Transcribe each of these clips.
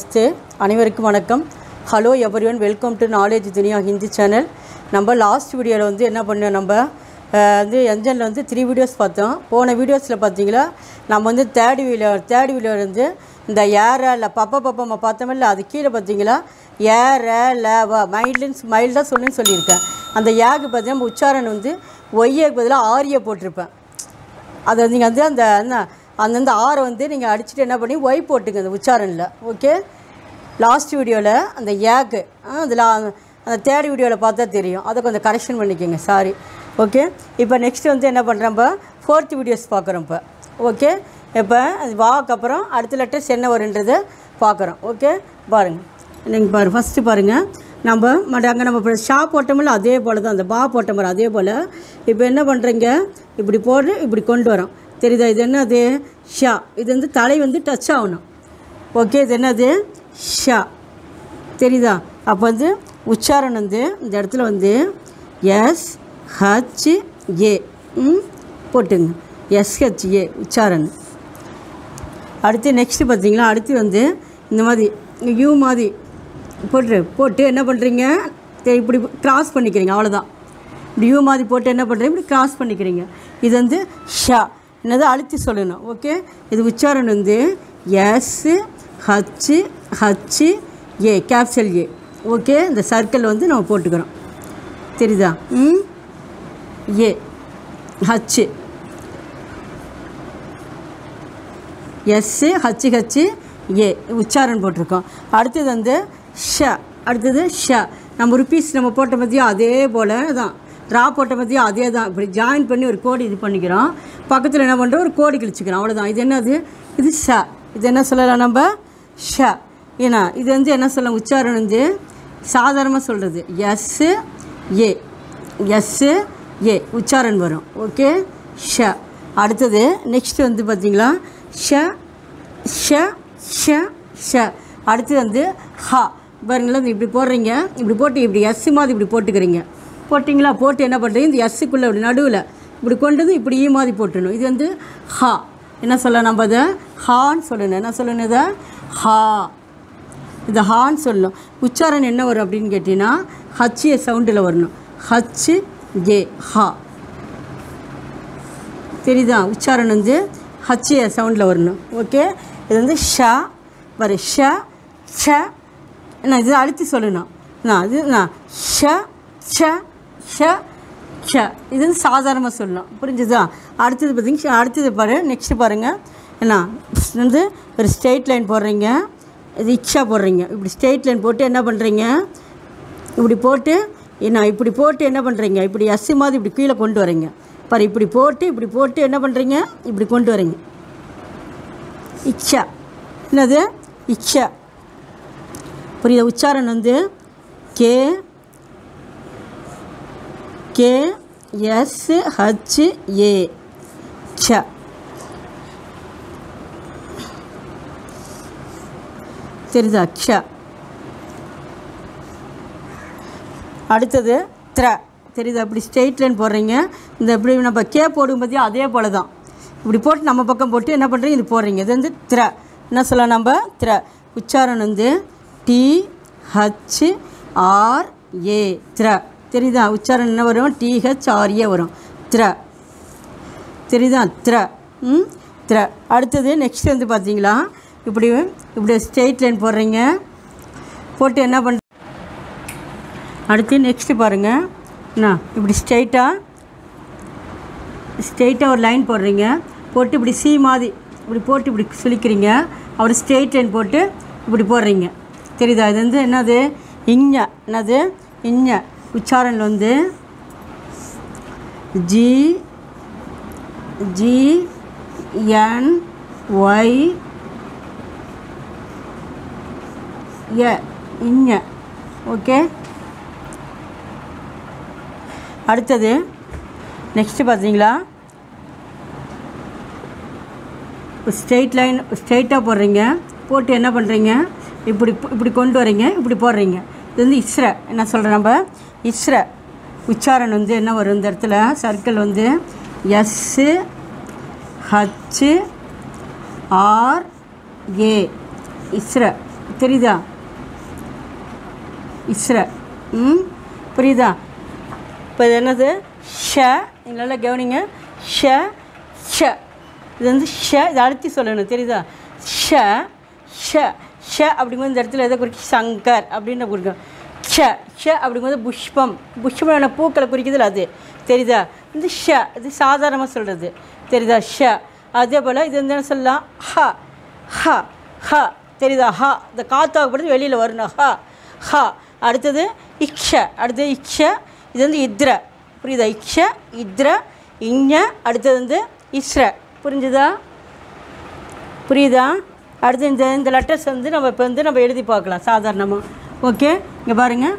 நமஸ்தே அனைவருக்கும் வணக்கம் hello everyone welcome to knowledge Duniya Hindi channel நம்ம லாஸ்ட் வீடியோவில் வந்து என்ன பண்ணோம் நம்ம அஹ், வந்து என்ஜனில் வந்து த்ரீ வீடியோஸ் பார்த்தோம் போன வீடியோஸில் பார்த்தீங்களா நம்ம வந்து தேர்ட் வீடியோ தேர்ட் வீடியோ வந்து இந்த ஏற இல்லை பப்பா பப்பம்மா பார்த்தோமில்ல அது கீழே பார்த்தீங்களா ஏற ல வ மைல்டுன்னு மைல்டாக சொல்லுன்னு சொல்லியிருக்கேன் அந்த ஏக்கு பார்த்தீங்கன்னா உச்சாரணம் வந்து ஒய்யக்கு பதிலாக ஆரிய போட்டிருப்பேன் அதை நீங்கள் வந்து அந்த என்ன அந்தந்த ஆரை வந்து நீங்கள் அடிச்சுட்டு என்ன பண்ணி ஒய் போட்டுங்க அந்த உச்சாரணில் ஓகே லாஸ்ட் வீடியோவில் அந்த ஏக்கு அதில் அந்த தேர்ட் வீடியோவில் பார்த்தா தெரியும் அதை கொஞ்சம் கரெக்ஷன் பண்ணிக்கோங்க சாரி ஓகே இப்போ நெக்ஸ்ட் வந்து என்ன பண்ணுறோம் இப்போ ஃபோர்த் வீடியோஸ் பார்க்குறோம் இப்போ ஓகே இப்போ அது வாக்கு அப்புறம் அடுத்த லெட்டர்ஸ் என்ன வருன்றதை பார்க்குறோம் ஓகே பாருங்கள் நீங்கள் பாரு ஃபஸ்ட்டு பாருங்கள் நம்ம மட அங்கே நம்ம இப்போ ஷா போட்டோமில்ல அதே போல் தான் அந்த பா போட்ட மாதிரி அதே போல் இப்போ என்ன பண்ணுறீங்க இப்படி போட்டு இப்படி கொண்டு வரோம் தெரியுதா இது என்னது ஷா இது வந்து தலை வந்து டச் ஆகணும் ஓகே இது என்னது ஷா தெரியுதா அப்போ வந்து உச்சாரணம் வந்து இந்த இடத்துல வந்து எஸ் ஹச் ஏ ம் போட்டுங்க எஸ்ஹெச் ஏ உச்சாரணம் அடுத்து நெக்ஸ்ட்டு பார்த்தீங்களா அடுத்து வந்து இந்த மாதிரி யூ மாதிரி போட்டு போட்டு என்ன பண்ணுறீங்க இப்படி கிராஸ் பண்ணிக்கிறீங்க அவ்வளோதான் இப்படி யூ மாதிரி போட்டு என்ன பண்ணுறீங்க இப்படி கிராஸ் பண்ணிக்கிறீங்க இது வந்து ஷா என்னது அழுத்தி சொல்லணும் ஓகே இது உச்சாரணம் வந்து எஸ் ஹச்சு ஹச்சு ஏ கேப்சல் ஏ ஓகே இந்த சர்க்கிள் வந்து நம்ம போட்டுக்கிறோம் தெரியுதா ம் ஏ ஹச்சு எஸ்ஸு ஹச்சு ஹச்சு ஏ உச்சாரணம் போட்டிருக்கோம் அடுத்தது வந்து ஷ அடுத்தது ஷ நம்ம ருப்பீஸ் நம்ம போட்ட மதியம் அதே போல் தான் ரா போட்ட மதியம் அதே தான் இப்படி ஜாயின் பண்ணி ஒரு கோடு இது பண்ணிக்கிறோம் பக்கத்தில் என்ன பண்ணுறோம் ஒரு கோடு கிழிச்சிக்கிறோம் அவ்வளோதான் இது என்னது இது ஷ இது என்ன சொல்லலாம் நம்ம ஷ ஏன்னா இது வந்து என்ன சொல்லலாம் உச்சாரணம் வந்து சாதாரணமாக சொல்கிறது எஸ்ஸு ஏ எஸ்ஸு ஏ உச்சாரண் வரும் ஓகே ஷ அடுத்தது நெக்ஸ்ட் வந்து பார்த்தீங்களா ஷ ஷ ஷ ஷ அடுத்தது வந்து ஹா பாருங்களா இது இப்படி போடுறீங்க இப்படி போட்டு இப்படி எஸ் மாதிரி இப்படி போட்டுக்கிறீங்க போட்டிங்களா போட்டு என்ன பண்ணுறீங்க இந்த எஸ்ஸுக்குள்ளே இப்படி நடுவில் இப்படி கொண்டது இப்படி ஈ மாதிரி போட்டுடணும் இது வந்து ஹா என்ன சொல்ல நம்ம அதை ஹான்னு சொல்லணும் என்ன சொல்லணும் இதை ஹா இது ஹான்னு சொல்லணும் உச்சாரணம் என்ன வரும் அப்படின்னு கேட்டிங்கன்னா ஹச்ஏ சவுண்டில் வரணும் ஹச்சு ஏ ஹா தெரியுதா உச்சாரணம் வந்து ஹச்ஏ சவுண்டில் வரணும் ஓகே இது வந்து ஷா வர ஷ ஷ என்ன இது அழுத்தி சொல்லணும் நான் இது நான் ஷ ஷ ஷ ஷ இது வந்து சாதாரணமாக சொல்லணும் புரிஞ்சுதா அடுத்தது பார்த்தீங்க அடுத்தது பாரு நெக்ஸ்ட் பாருங்கள் என்ன வந்து ஒரு ஸ்ட்ரெயிட் லைன் போடுறீங்க இது இக்ஷா போடுறீங்க இப்படி ஸ்ட்ரெயிட் லைன் போட்டு என்ன பண்ணுறீங்க இப்படி போட்டு என்ன இப்படி போட்டு என்ன பண்ணுறீங்க இப்படி எஸ்ஸு மாதிரி இப்படி கீழே கொண்டு வரீங்க பாரு இப்படி போட்டு இப்படி போட்டு என்ன பண்ணுறீங்க இப்படி கொண்டு வரீங்க இச்சா என்னது இச்சா புரியுது உச்சாரணம் வந்து K K S H A ச தெரியுதா க்ஷ அடுத்தது த்ர தெரியுதா இப்படி ஸ்ட்ரெயிட் லைன் போடுறீங்க இந்த இப்படி நம்ம கே போடும் பற்றியும் அதே போல் தான் இப்படி போட்டு நம்ம பக்கம் போட்டு என்ன பண்ணுறீங்க இது போடுறீங்க இது வந்து த்ர என்ன சொல்லலாம் நம்ம த்ர உச்சாரணம் வந்து டி ஹச் ஆர் ஏ த்ர தெரியுதா உச்சாரணம் என்ன வரும் டிஹெச் ஆர்ஏ வரும் த்ர தெரியுதா த்ர ம் த்ர அடுத்தது நெக்ஸ்ட் வந்து பார்த்தீங்களா இப்படி இப்படி ஸ்ட்ரெயிட் லைன் போடுறீங்க போட்டு என்ன பண்ணுற அடுத்து நெக்ஸ்ட்டு பாருங்கள் என்ன இப்படி ஸ்ட்ரெயிட்டாக ஸ்ட்ரெயிட்டாக ஒரு லைன் போடுறீங்க போட்டு இப்படி சி மாதிரி இப்படி போட்டு இப்படி சுளிக்கிறீங்க அப்படி ஸ்ட்ரெயிட் லைன் போட்டு இப்படி போடுறீங்க தெரியுதா இது வந்து என்னது இஞ்ச என்னது இஞ்ச உச்சாரணல் வந்து G G N Y A இஞ்ச ஓகே அடுத்தது நெக்ஸ்ட்டு பார்த்தீங்களா ஸ்ட்ரெயிட் லைன் ஸ்ட்ரெயிட்டாக போடுறீங்க போட்டு என்ன பண்ணுறீங்க இப்படி இப்படி கொண்டு வரீங்க இப்படி போடுறீங்க இது வந்து இஸ்ர என்ன சொல்கிறேன் நம்ம இஸ்ர உச்சாரணம் வந்து என்ன வரும் இந்த இடத்துல சர்க்கிள் வந்து எஸ்ஸு ஹச்சு ஆர் ஏ இஸ்ர தெரியுதா இஸ்ர ம் புரியுதா இப்போ இது என்னது ஷ நீங்க நல்லா கவனிங்க ஷ ஷ இது வந்து ஷ இது அழுத்தி சொல்லணும் தெரியுதா ஷ ஷ ஷ அப்படிங்கும்போது இந்த இடத்துல எதை குறிக்கும் சங்கர் அப்படின்னு குறிக்கும் ஷ ஷ அப்படிங்கும்போது புஷ்பம் புஷ்பமான பூக்களை குறிக்குதுல அது தெரியுதா இந்த ஷ இது சாதாரணமாக சொல்கிறது தெரியுதா ஷ அதே போல் இது வந்து என்ன சொல்லலாம் ஹ ஹ ஹ தெரியுதா ஹ இந்த காத்தாகப்படுது வெளியில் வரணும் ஹ ஹ அடுத்தது இக்ஷ அடுத்தது இக்ஷ இது வந்து இத்ர புரியுதா இக்ஷ இத்ர இஞ அடுத்தது வந்து இஸ்ர புரிஞ்சுதா புரியுதா அடுத்து இந்த இந்த லெட்டர்ஸ் வந்து நம்ம இப்போ வந்து நம்ம எழுதி பார்க்கலாம் சாதாரணமாக ஓகே இங்கே பாருங்கள்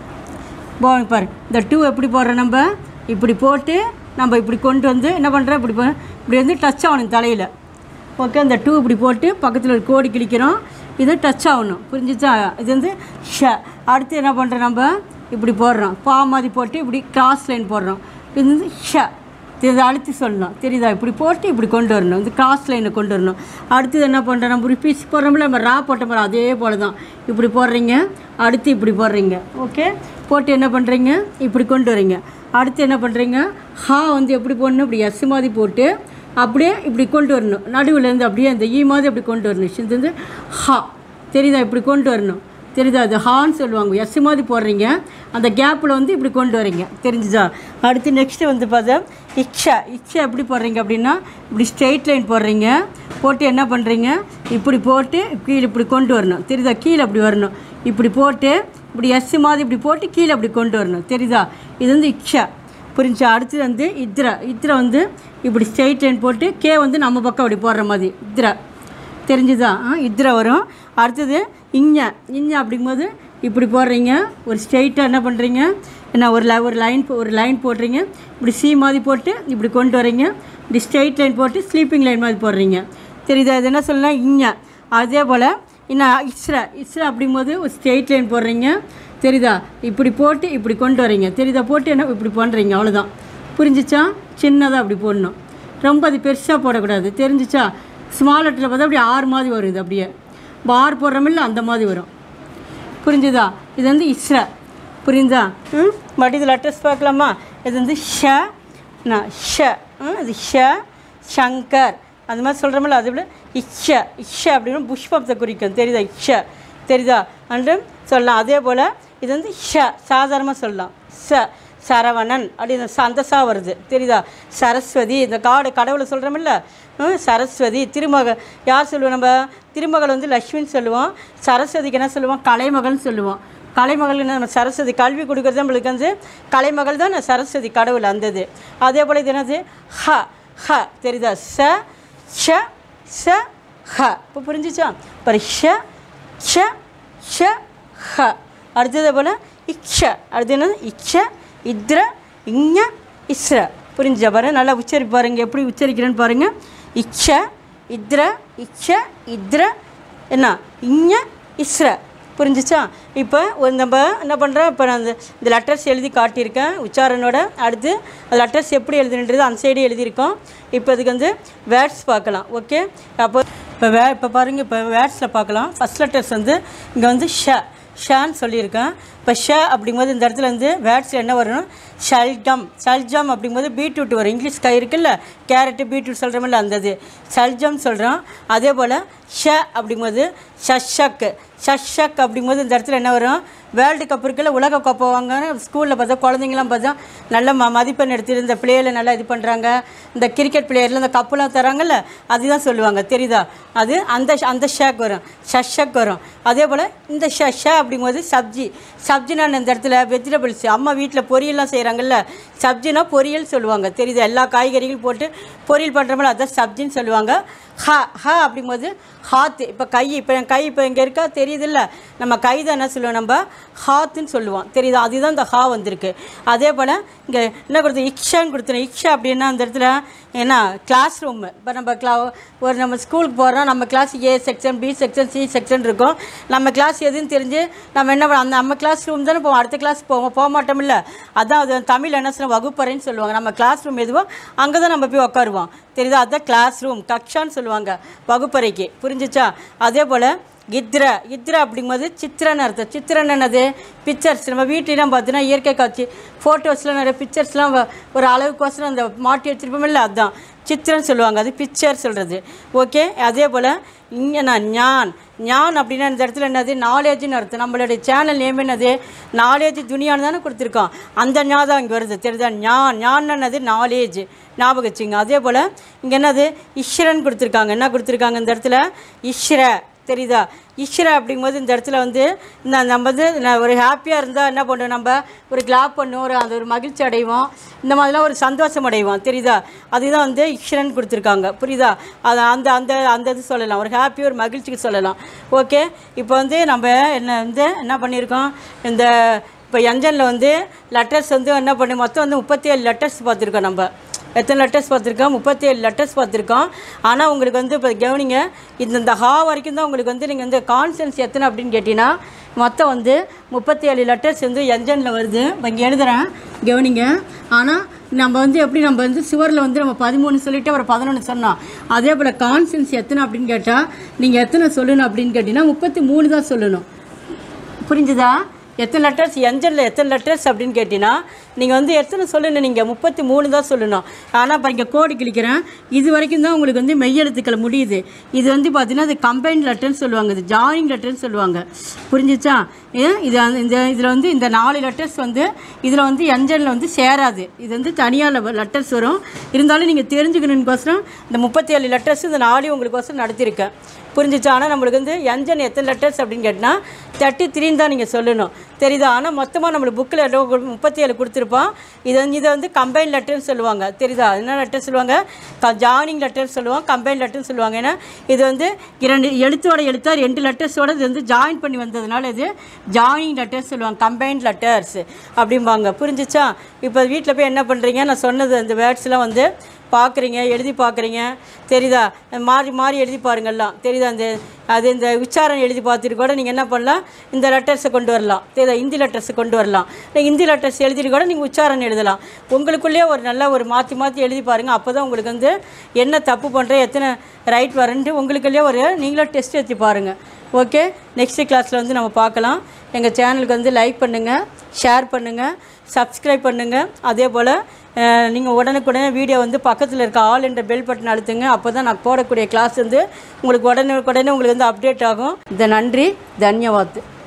போ பாரு இந்த டூ எப்படி போடுறோம் நம்ம இப்படி போட்டு நம்ம இப்படி கொண்டு வந்து என்ன பண்ணுறோம் இப்படி போ- இப்படி வந்து டச் ஆகணும் தலையில் ஓகே இந்த டூ இப்படி போட்டு பக்கத்தில் ஒரு கோடி கிழிக்கிறோம் இது டச் ஆகணும் புரிஞ்சுச்சா இது வந்து ஷ அடுத்து என்ன பண்ணுறோம் நம்ம இப்படி போடுறோம் பா மாதிரி போட்டு இப்படி கிராஸ் லைன் போடுறோம் இது வந்து ஷ இதை அழுத்தி சொல்லணும் தெரியுதா இப்படி போட்டு இப்படி கொண்டு வரணும் இந்த கிராஸ் லைனை கொண்டு வரணும் அடுத்தது என்ன பண்ணுறோம் நம்ம ரிப்பீட்ஸ் போடுறோம்ல நம்ம ரா போட்ட மாதிரி அதே போல் தான் இப்படி போடுறீங்க அடுத்து இப்படி போடுறீங்க ஓகே போட்டு என்ன பண்ணுறீங்க இப்படி கொண்டு வரீங்க அடுத்து என்ன பண்ணுறீங்க ஹா வந்து எப்படி போடணும் இப்படி எஸ் மாதிரி போட்டு அப்படியே இப்படி கொண்டு வரணும் நடுவில் இருந்து அப்படியே இந்த ஈ மாதிரி அப்படி கொண்டு வரணும் இது வந்து ஹா தெரியுதா இப்படி கொண்டு வரணும் தெரியுதா அது ஹான்னு சொல்லுவாங்க எஸ் மாதிரி போடுறீங்க அந்த கேப்பில் வந்து இப்படி கொண்டு வரீங்க தெரிஞ்சுதா அடுத்து நெக்ஸ்ட்டு வந்து பார்த்தா இக்ஷா இக்ஷா எப்படி போடுறீங்க அப்படின்னா இப்படி ஸ்ட்ரெயிட் லைன் போடுறீங்க போட்டு என்ன பண்ணுறீங்க இப்படி போட்டு கீழே இப்படி கொண்டு வரணும் தெரியுதா கீழே அப்படி வரணும் இப்படி போட்டு இப்படி எஸ் மாதிரி இப்படி போட்டு கீழே அப்படி கொண்டு வரணும் தெரியுதா இது வந்து இக்ஷா புரிஞ்சா அடுத்து வந்து இத்ரா இத்ரா வந்து இப்படி ஸ்ட்ரெயிட் லைன் போட்டு கே வந்து நம்ம பக்கம் அப்படி போடுற மாதிரி இத்ரா தெரிஞ்சுதா ஆ இத்ரா வரும் அடுத்தது இஞ்ஞ இஞ்ஞ அப்படிங்கும்போது இப்படி போடுறீங்க ஒரு ஸ்ட்ரெயிட்டாக என்ன பண்ணுறீங்க என்ன ஒரு லை ஒரு லைன் ஒரு லைன் போடுறீங்க இப்படி சி மாதிரி போட்டு இப்படி கொண்டு வரீங்க இப்படி ஸ்ட்ரெயிட் லைன் போட்டு ஸ்லீப்பிங் லைன் மாதிரி போடுறீங்க தெரியுதா இது என்ன சொல்லலாம் இஞ்ஞ அதே போல் இன்னும் இஸ்ரா இஸ்ரா அப்படிங்கும்போது ஒரு ஸ்ட்ரெயிட் லைன் போடுறீங்க தெரியுதா இப்படி போட்டு இப்படி கொண்டு வரீங்க தெரியுதா போட்டு என்ன இப்படி பண்ணுறீங்க அவ்வளோதான் புரிஞ்சிச்சா சின்னதாக அப்படி போடணும் ரொம்ப அது பெருசாக போடக்கூடாது தெரிஞ்சிச்சா ஸ்மால் லெட்டரில் பார்த்தா அப்படி ஆறு மாதிரி வரும் இது அப்படியே பார் போடுறோமில்ல அந்த மாதிரி வரும் புரிஞ்சுதா இது வந்து இஸ்ரா புரியுதா ம் பட் இது லெட்டர்ஸ் பார்க்கலாமா இது வந்து ஷ நா ஷ ம் இது ஷ சங்கர் அந்த மாதிரி சொல்கிறோமில்ல அது விட இக்ஷ இக்ஷ அப்படின்னு புஷ்பத்தை குறிக்கும் தெரியுதா இக்ஷ தெரியுதா அன்று சொல்லலாம் அதே போல் இது வந்து ஷ சாதாரணமாக சொல்லலாம் ச சரவணன் அப்படின்னு ச- அந்த சா வருது தெரியுதா சரஸ்வதி இந்த காடு கடவுளை சொல்கிறோமில்ல ம், சரஸ்வதி திருமக யார் சொல்லுவோம் நம்ம திருமகள் வந்து லக்ஷ்மின்னு சொல்லுவோம் சரஸ்வதிக்கு என்ன சொல்லுவோம் கலைமகள்னு சொல்லுவோம் கலைமகள் நம்ம சரஸ்வதி கல்வி கொடுக்குறது நம்மளுக்கு வந்து கலைமகள் தான் சரஸ்வதி கடவுள் அந்த இது அதே போல் இது என்னது ஹ ஹ தெரியுதா ச ஷ ச ஹ இப்போ புரிஞ்சுச்சா பாரு ஷ ஷ ஷ ஹ அடுத்தது போல் இக்ஷ அடுத்து என்னது இக்ஷ இத்ர இஞ இஸ்ர புரிஞ்சா பாரு நல்லா உச்சரி பாருங்க எப்படி உச்சரிக்கிறேன்னு பாருங்க இக்ஷ இத்ர இக்ஷ இத்ர என்ன இஞ இஸ்ர புரிஞ்சுச்சா இப்போ ஒரு நம்ம என்ன பண்ணுறோம் இப்போ நான் இந்த இந்த லெட்டர்ஸ் எழுதி காட்டியிருக்கேன் உச்சாரணோட அடுத்து அந்த லெட்டர்ஸ் எப்படி எழுதுன்றது அந்த சைடு எழுதியிருக்கோம் இப்போ இதுக்கு வந்து வேர்ட்ஸ் பார்க்கலாம் ஓகே அப்போ இப்போ வே இப்போ பாருங்கள் இப்போ வேர்ட்ஸில் பார்க்கலாம் ஃபஸ்ட் லெட்டர்ஸ் வந்து இங்கே வந்து ஷ ஷான்னு சொல்லியிருக்கேன் இப்போ ஷ அப்படிங்கும்போது இந்த இடத்துல வந்து வேர்ட்ஸில் என்ன வரும் ஷல்ஜம் ஷல்ஜம் அப்படிங்கும்போது பீட்ரூட் வரும் இங்கிலீஷ் கை இருக்குல்ல கேரட்டு பீட்ரூட் சொல்கிறோமில்ல அந்த இது ஷல்ஜம் சொல்கிறோம் அதே போல் ஷ அப்படிங்கும்போது ஷஷக் ஷஷக் அப்படிங்கும்போது இந்த இடத்துல என்ன வரும் வேர்ல்டு கப் இருக்குல்ல உலக கோப்பை வாங்க ஸ்கூலில் பார்த்தா குழந்தைங்களாம் பார்த்தா நல்ல ம மதிப்பெண் எடுத்துட்டு இந்த பிளேயரில் நல்லா இது பண்ணுறாங்க இந்த கிரிக்கெட் பிளேயரில் இந்த கப்புலாம் தராங்கல்ல அதுதான் சொல்லுவாங்க தெரியுதா அது அந்த ஷ- அந்த ஷேக் வரும் ஷஷக் வரும் அதே போல் இந்த ஷ ஷ அப்படிங்கும்போது சப்ஜி சப்ஜினா இந்த இடத்துல வெஜிடபிள்ஸ் அம்மா வீட்டில் பொரியல்லாம் செய்கிறாங்கல்ல சப்ஜினா பொரியல் சொல்லுவாங்க தெரியுதா எல்லா காய்கறிகளும் போட்டு பொரியல் பண்ணுறோம்ல அதான் சப்ஜின்னு சொல்லுவாங்க ஹ ஹ அப்படிங்கும்போது ஹாத்து இப்போ கை இப்போ என் கை இப்போ இங்கே இருக்கா தெரியுதுல்ல நம்ம கை தான் என்ன சொல்லுவோம் நம்ம ஹாத்துன்னு சொல்லுவோம் தெரியுதா அதுதான் இந்த ஹா வந்திருக்கு அதே போல் இங்கே என்ன கொடுத்தோம் இக்ஷான்னு கொடுத்துரும் இக்ஷா அப்படின்னா அந்த இடத்துல என்ன கிளாஸ் ரூம் இப்போ நம்ம கிளா ஒரு நம்ம ஸ்கூலுக்கு போகிறோம் நம்ம class A section B section C section இருக்கும் நம்ம கிளாஸ் எதுன்னு தெரிஞ்சு நம்ம என்ன பண்ண அந்த நம்ம கிளாஸ் ரூம் தானே போவோம் அடுத்த கிளாஸ் போவோம் போக மாட்டோம்ல அதான் அது தமிழ் என்ன சொல்லுவோம் வகுப்பறைன்னு சொல்லுவாங்க நம்ம கிளாஸ் ரூம் எதுவோ அங்கே தான் நம்ம போய் உட்காருவோம் தெரியுதா அதுதான் கிளாஸ் ரூம் கக்ஷான்னு சொல்லுவாங்க வகுப்பறைக்கு புரிஞ்சுச்சா அதே போல் கித்ர கித்ர அப்படிங்கும்போது சித்திரன்னு அர்த்தம் சித்திரன்னு என்னது பிக்சர்ஸ் நம்ம வீட்டிலாம் பார்த்தீங்கன்னா இயற்கை காட்சி ஃபோட்டோஸ்லாம் நிறைய பிக்சர்ஸ்லாம் ஒரு அளவுக்கோசரம் அந்த மாட்டி வச்சிருப்போமில்ல அதுதான் சித்திரன்னு சொல்லுவாங்க அது பிக்சர் சொல்கிறது ஓகே அதே போல் இங்கே நான் ஞான் ஞான் அப்படின்னா இந்த இடத்துல என்னது நாலேஜ்னு அர்த்தம் நம்மளுடைய சேனல் நேம் என்னது நாலேஜ் துணியான்னு தானே கொடுத்துருக்கோம் அந்த ஞாபகம் இங்கே வருது தெரியுதா ஞான் ஞான் என்னது நாலேஜ் ஞாபகம் வச்சுங்க அதே போல் இங்கே என்னது ஈஸ்வரன் கொடுத்துருக்காங்க என்ன கொடுத்துருக்காங்க இந்த இடத்துல ஈஸ்வர தெரியுதா ஈஸ்வர அப்படிங்கும்போது இந்த இடத்துல வந்து இந்த நம்ம வந்து நான் ஒரு ஹாப்பியாக இருந்தால் என்ன பண்ணுவோம் நம்ம ஒரு கிளாப் பண்ணுவோம் ஒரு அந்த ஒரு மகிழ்ச்சி அடைவோம் இந்த மாதிரிலாம் ஒரு சந்தோஷம் அடைவோம் தெரியுதா அதுதான் வந்து ஈஸ்வரன் கொடுத்துருக்காங்க புரியுதா அது அந்த அந்த அந்த இது சொல்லலாம் ஒரு ஹாப்பி ஒரு மகிழ்ச்சிக்கு சொல்லலாம் ஓகே இப்போ வந்து நம்ம என்ன வந்து என்ன பண்ணியிருக்கோம் இந்த இப்போ என்ஜனில் வந்து லெட்டர்ஸ் வந்து என்ன பண்ணி மொத்தம் வந்து முப்பத்தி ஏழு லெட்டர்ஸ் பார்த்துருக்கோம் நம்ம எத்தனை லெட்டர்ஸ் பார்த்துருக்கோம் முப்பத்தி ஏழு லெட்டர்ஸ் பார்த்துருக்கோம் ஆனால் உங்களுக்கு வந்து இப்போ கவனிங்க இந்த இந்த ஹா வரைக்கும் தான் உங்களுக்கு வந்து நீங்கள் வந்து கான்சன்ஸ் எத்தனை அப்படின்னு கேட்டிங்கன்னா மொத்தம் வந்து முப்பத்தி ஏழு லெட்டர்ஸ் வந்து என்ஜனில் வருது இப்போ இங்கே எழுதுகிறேன் கவனிங்க ஆனால் நம்ம வந்து எப்படி நம்ம வந்து சுவரில் வந்து நம்ம பதிமூணு சொல்லிட்டு ஒரு பதினொன்று சொன்னோம் அதே போல் கான்சன்ஸ் எத்தனை அப்படின்னு கேட்டால் நீங்கள் எத்தனை சொல்லணும் அப்படின்னு கேட்டிங்கன்னா முப்பத்தி மூணு தான் சொல்லணும் புரிஞ்சுதா எத்தனை லெட்டர்ஸ் என்ஜனில் எத்தனை லெட்டர்ஸ் அப்படின்னு கேட்டிங்கன்னா நீங்கள் வந்து எத்தனை சொல்லணும் நீங்கள் முப்பத்தி மூணு தான் சொல்லணும் ஆனால் இப்போ இங்கே கோடு கிழிக்கிறேன் இது வரைக்கும் தான் உங்களுக்கு வந்து மெய்யெழுத்துக்கள் முடியுது இது வந்து பார்த்தீங்கன்னா அது கம்பைன் லெட்டர்னு சொல்லுவாங்க இது ஜாயினிங் லெட்டர்னு சொல்லுவாங்க புரிஞ்சிச்சா ஏன் இது அந்த- இந்த இதில் வந்து இந்த நாலு லெட்டர்ஸ் வந்து இதில் வந்து என்ஜனில் வந்து சேராது இது வந்து தனியாக லெட்டர்ஸ் வரும் இருந்தாலும் நீங்கள் தெரிஞ்சுக்கணுன்னுக்கோசரம் இந்த முப்பத்தி ஏழு லெட்டர்ஸ் இந்த நாளையும் உங்களுக்கோசரம் நடத்தியிருக்கேன் புரிஞ்சிச்சா ஆனால் நம்மளுக்கு வந்து என்ஜன் எத்தனை லெட்டர்ஸ் அப்படின்னு கேட்டால் தேர்ட்டி த்ரீன்னு தான் நீங்கள் சொல்லணும் தெரியுதா ஆனால் மொத்தமாக நம்மளுக்கு புக்கில் முப்பத்தி ஏழு கொடுத்துருப்பான் இது வந்து இதை வந்து கம்பைன் லெட்டர்னு சொல்லுவாங்க தெரியுதா என்ன லெட்டர் சொல்லுவாங்க ஜாயினிங் லெட்டர் சொல்லுவாங்க கம்பைன் லெட்டர்னு சொல்லுவாங்க ஏன்னா இது வந்து இரண்டு எழுத்தோட எழுத்தா ரெண்டு லெட்டர்ஸோட இது வந்து ஜாயின் பண்ணி வந்ததுனால இது ஜாயினிங் லெட்டர்ஸ் சொல்லுவாங்க கம்பைன்ட் லெட்டர்ஸ் அப்படிம்பாங்க புரிஞ்சிச்சா இப்போ வீட்டில் போய் என்ன பண்ணுறீங்க நான் சொன்னது அந்த வேர்ட்ஸ்லாம் வந்து பார்க்குறீங்க எழுதி பார்க்குறீங்க தெரியுதா மாறி மாறி எழுதி பாருங்கள்லாம் தெரியுதா அந்த அது இந்த உச்சாரம் எழுதி பார்த்துட்டு கூட நீங்கள் என்ன பண்ணலாம் இந்த லெட்டர்ஸை கொண்டு வரலாம் தெரியுதா ஹிந்தி லெட்டர்ஸை கொண்டு வரலாம் இல்லை ஹிந்தி லெட்டர்ஸ் எழுதிட்டு கூட நீங்கள் உச்சாரம் எழுதலாம் உங்களுக்குள்ளேயே ஒரு நல்ல ஒரு மாற்றி மாற்றி எழுதி பாருங்கள் அப்போ தான் உங்களுக்கு வந்து என்ன தப்பு பண்ணுற எத்தனை ரைட் வரன்ட்டு உங்களுக்குள்ளேயே ஒரு நீங்களும் டெஸ்ட் எடுத்து பாருங்கள் ஓகே நெக்ஸ்ட் கிளாஸில் வந்து நம்ம பார்க்கலாம் எங்கள் சேனலுக்கு வந்து லைக் பண்ணுங்கள் ஷேர் பண்ணுங்கள் சப்ஸ்கிரைப் பண்ணுங்கள் அதே போல் நீங்கள் உடனுக்குடனே வீடியோ வந்து பக்கத்தில் இருக்க ஆல் என்ற பெல் பட்டன் அழுத்துங்க அப்போ தான் நான் போடக்கூடிய கிளாஸ் வந்து உங்களுக்கு உடனே உடனே உங்களுக்கு வந்து அப்டேட் ஆகும் இந்த நன்றி தன்யவாத்